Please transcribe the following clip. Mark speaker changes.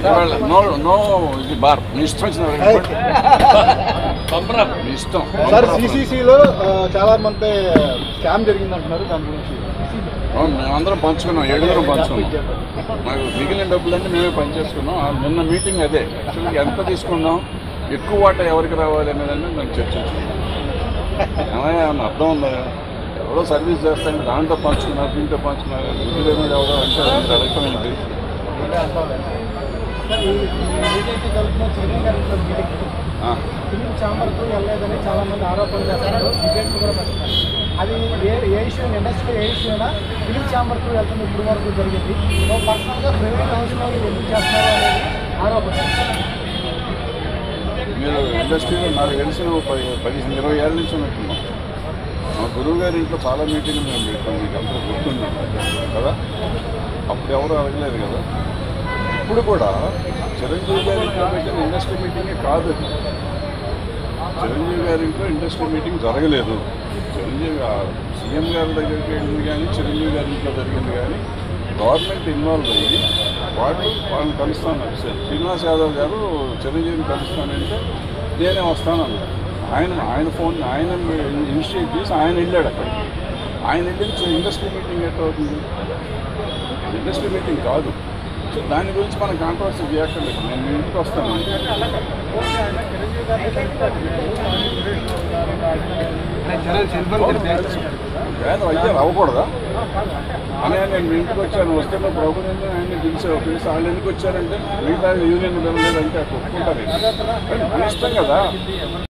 Speaker 1: ఇవాళ no no ఇది bar మీ ఇష్టం వచ్చిన మీ ఇష్టం
Speaker 2: సార్ సిసిసిలో చాలా మంది స్కామ్ జరిగింది అంటున్నారు దాని గురించి
Speaker 1: అవును, మేమందరం పంచుకున్నాం ఏడుగురం పంచుకున్నాం మాకు మిగిలిన డబ్బులన్నీ మేమే పనిచేసుకున్నాం ఆ నిన్న మీటింగ్ అదే యాక్చువల్గా ఎంత తీసుకున్నాం ఎక్కువ వాటా ఎవరికి రావాలి అనేదాన్ని మేము చర్చించుకున్నాం ఏమయ్యా ఏమన్నా అర్థం ఉందా ఎవరో సర్వీస్ చేస్తాను దాంట్లో పంచుకున్నారు దీంట్లో పంచుకున్నారు ఇంటి మీద ఎవరో అంటే అది అడగటమైంది
Speaker 2: ఏదైతే జరుగుతుందో చిరంజీవి గారి ఇంట్లో మీటింగ్
Speaker 1: ఆ,
Speaker 2: ఫిలిం ఛాంబర్కు వెళ్ళలేదని చాలా మంది ఆరోపణలు చేస్తారు డిబేట్లు కూడా పెడతారు అది ఏ ఏ ఇష్యూ ఇండస్ట్రీ ఏ ఇష్యూ అయినా ఫిలిం ఛాంబర్కు వెళ్తుంది ఇప్పుడు వరకు జరిగింది సో పర్సనల్గా ప్రైవేట్ హౌస్లో ఎందుకు చేస్తున్నారు అనేది ఆరోపణ
Speaker 1: మీరు ఇండస్ట్రీలో నాకు తెలిసిన ఓ పది పదిహేను ఇరవై ఏళ్ళ నుంచి ఉన్నట్టున్నాం మా గురువు గారి ఇంట్లో చాలా మీటింగ్లు మేము పెట్టాం మీకు అంతా గుర్తుంది కదా అప్పుడు ఎవరు అడగలేదు కదా ఇప్పుడు కూడా చిరంజీవి గారి ఇంట్లో పెట్టిన ఇండస్ట్రీ మీటింగే కాదు అది చిరంజీవి గారి ఇంట్లో ఇండస్ట్రీ మీటింగ్ జరగలేదు చిరంజీవి గా- సీఎం గారి దగ్గరికి వెళ్ళింది కానీ చిరంజీవి గారి ఇంట్లో జరిగింది కానీ గవర్నమెంట్ ఇన్వాల్వ్ అయ్యి వాళ్ళు వాళ్ళని కలుస్తాను శ్రీనివాస్ యాదవ్ గారు చిరంజీవిని కలుస్తానంటే నేనే వస్తానన్నారు ఆయన ఆయన ఫోన్ ఆయన ఇనిషియేట్ చేసి ఆయన వెళ్ళాడు అక్కడికి ఆయన వెళ్ళి ఇండస్ట్రీ మీటింగ్ ఎట్లా అవుతుంది ఇండస్ట్రీ మీటింగ్ కాదు సో దాని గురించి మనం కాంట్రవర్సీ చేయక్కర్లేదు నేను మీ ఇంటికి వస్తాను లేదు అయ్యారు అవ్వకూడదా అని నేను మీ ఇంటికి వచ్చాను వస్తే మా ప్రభుత్వం ఆయన పిలిచారు పిలిచి వాళ్ళు ఎందుకు వచ్చారంటే మిగతా యూనియన్ లేదంటే ఒప్పుకుంటారు ఇది. కానీ మన ఇష్టం కదా